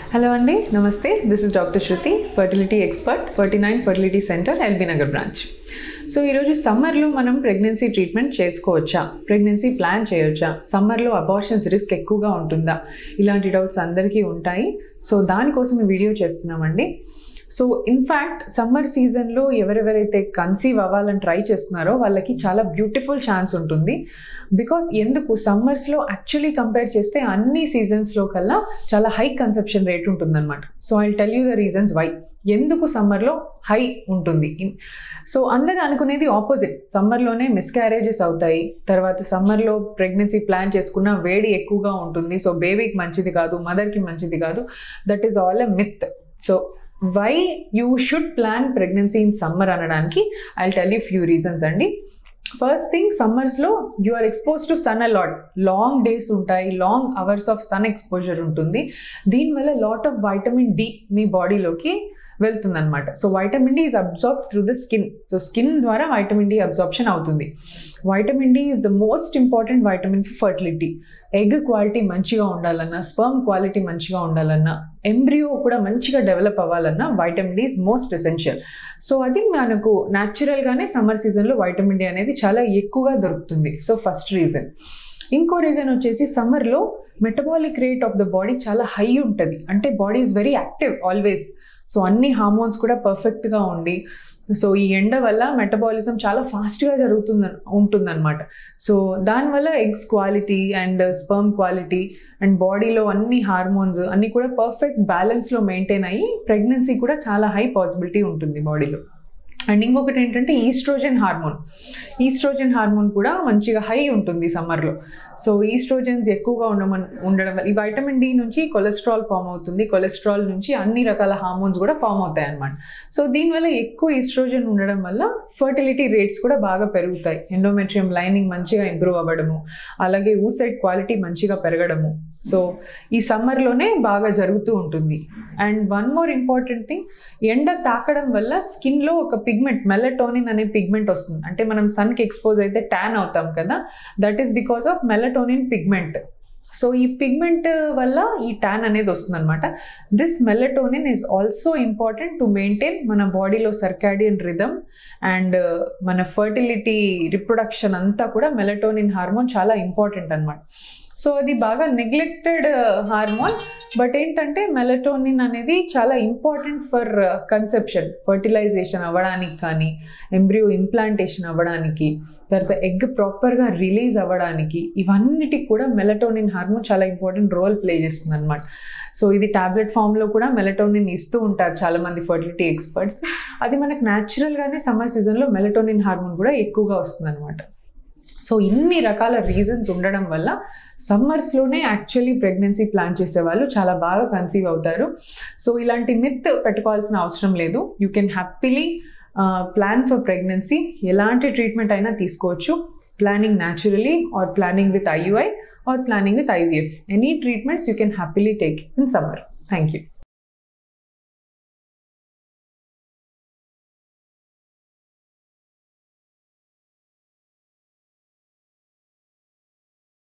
hello అండి నమస్తే this is doctor Shruti fertility expert forty nine fertility centre LB Nagar branch so ఈరోజు సమ్మర్లో మనం ప్రెగ్నెన్సీ ట్రీట్మెంట్ చేసుకోవచ్చా ప్రెగ్నెన్సీ ప్లాన్ చేయొచ్చా సమ్మర్లో అబార్షన్స్ రిస్క్ ఎక్కువగా ఉంటుందా ఇలాంటి డౌట్స్ అందరికీ ఉంటాయి సో దానికోసం ఈ వీడియో చేస్తున్నామండి సో ఇన్ఫ్యాక్ట్ సమ్మర్ సీజన్లో ఎవరెవరైతే కన్సీవ్ అవ్వాలని ట్రై చేస్తున్నారో వాళ్ళకి చాలా బ్యూటిఫుల్ ఛాన్స్ ఉంటుంది బికాస్ ఎందుకు సమ్మర్స్లో యాక్చువల్లీ కంపేర్ చేస్తే అన్ని సీజన్స్లో కల్లా చాలా హై కన్సెప్షన్ రేట్ ఉంటుందన్నమాట so I tell you the reasons why ఎందుకు సమ్మర్లో హై ఉంటుంది సో అందరూ అనుకునేది ఆపోజిట్ సమ్మర్లోనే మిస్క్యారేజెస్ అవుతాయి తర్వాత సమ్మర్లో ప్రెగ్నెన్సీ ప్లాన్ చేసుకున్న వేడి ఎక్కువగా ఉంటుంది సో బేబీకి మంచిది కాదు మదర్కి మంచిది కాదు that is all a myth so why you should plan pregnancy in summer అనడానికి I tell you few reasons అండి ఫస్ట్ థింగ్ సమ్మర్స్లో you are expose to sun a lot long days ఉంటాయి long hours of sun exposure ఉంటుంది దీనివల్ల lot of vitamin D మీ బాడీలోకి వెళ్తుందన్నమాట so vitamin D is absorb through the skin so skin ద్వారా vitamin D absorption అవుతుంది vitamin D is the most important vitamin for fertility egg quality మంచిగా ఉండాలన్నా sperm quality మంచిగా ఉండాలన్నా ఎంబ్రియో కూడా మంచిగా డెవలప్ అవ్వాలన్నా vitamin D is most essential so అది మనకు న్యాచురల్గానే సమ్మర్ సీజన్లో వైటమిన్ డి అనేది చాలా ఎక్కువగా దొరుకుతుంది సో ఫస్ట్ రీజన్ ఇంకో రీజన్ వచ్చేసి సమ్మర్లో metabolic rate of the body చాలా హై ఉంటుంది అంటే body is very active always so అన్ని హార్మోన్స్ కూడా పర్ఫెక్ట్గా ఉండి సో ఈ ఎండ వల్ల మెటబాలిజం చాలా ఫాస్ట్గా జరుగుతుంది ఉంటుందన్నమాట సో దానివల్ల eggs quality and sperm quality and బాడీలో అన్ని హార్మోన్స్ అన్నీ కూడా పర్ఫెక్ట్ బ్యాలెన్స్లో మెయింటైన్ అయ్యి ప్రెగ్నెన్సీ కూడా చాలా హై పాసిబిలిటీ ఉంటుంది బాడీలో అండ్ ఇంకొకటి ఏంటంటే ఈస్ట్రోజన్ హార్మోన్ ఈస్ట్రోజన్ హార్మోన్ కూడా మంచిగా హై ఉంటుంది సమ్మర్లో సో ఈస్ట్రోజన్స్ ఎక్కువగా ఉండమని ఉండడం వల్ల ఈ వైటమిన్ డి నుంచి కొలెస్ట్రాల్ ఫామ్ అవుతుంది కొలెస్ట్రాల్ నుంచి అన్ని రకాల హార్మోన్స్ కూడా ఫామ్ అవుతాయి అన్నమాట సో దీనివల్ల ఎక్కువ ఈస్ట్రోజన్ ఉండడం వల్ల ఫర్టిలిటీ రేట్స్ కూడా బాగా పెరుగుతాయి ఎండోమెట్రియం లైనింగ్ మంచిగా ఇంప్రూవ్ అవ్వడము అలాగే ఊసైడ్ క్వాలిటీ మంచిగా పెరగడము సో ఈ సమ్మర్లోనే బాగా జరుగుతూ ఉంటుంది and one more important thing ఎండ తాకడం వల్ల స్కిన్లో ఒక పిగ్మెంట్ మెలటోనిన్ అనే పిగ్మెంట్ వస్తుంది అంటే మనం సన్కి ఎక్స్పోజ్ అయితే ట్యాన్ అవుతాం కదా that is because of melatonin pigment so ఈ పిగ్మెంట్ వల్ల ఈ ట్యాన్ అనేది వస్తుందన్నమాట this melatonin is also important to maintain మన బాడీలో సర్కాడియన్ రిథమ్ అండ్ మన ఫర్టిలిటీ రిప్రొడక్షన్ అంతా కూడా మెలటోనిన్ హార్మోన్ చాలా ఇంపార్టెంట్ అనమాట సో అది బాగా నెగ్లెక్టెడ్ హార్మోన్ బట్ ఏంటంటే మెలటోనిన్ అనేది చాలా ఇంపార్టెంట్ ఫర్ కన్సెప్షన్ ఫర్టిలైజేషన్ అవ్వడానికి కానీ ఎంబ్రియో ఇంప్లాంటేషన్ అవ్వడానికి తర్వాత ఎగ్ ప్రాపర్గా రిలీజ్ అవ్వడానికి ఇవన్నిటికి కూడా మెలటోనిన్ హార్మోన్ చాలా ఇంపార్టెంట్ రోల్ ప్లే చేస్తుంది అనమాట సో ఇది టాబ్లెట్ ఫామ్లో కూడా మెలటోనిన్ ఇస్తూ ఉంటారు చాలామంది ఫర్టిలిటీ ఎక్స్పర్ట్స్ అది మనకు న్యాచురల్గానే సమ్మర్ సీజన్లో మెలటోనిన్ హార్మోన్ కూడా ఎక్కువగా వస్తుంది అనమాట సో ఇన్ని రకాల రీజన్స్ ఉండడం వల్ల సమ్మర్స్లోనే యాక్చువల్లీ ప్రెగ్నెన్సీ ప్లాన్ చేసే వాళ్ళు చాలా బాగా కన్సీవ్ అవుతారు సో ఇలాంటి మిత్ పెట్టుకోవాల్సిన అవసరం లేదు you can happily plan for pregnancy ఎలాంటి ట్రీట్మెంట్ అయినా తీసుకోవచ్చు planning naturally or planning with IUI or planning with IVF any treatments you can happily take in summer thank you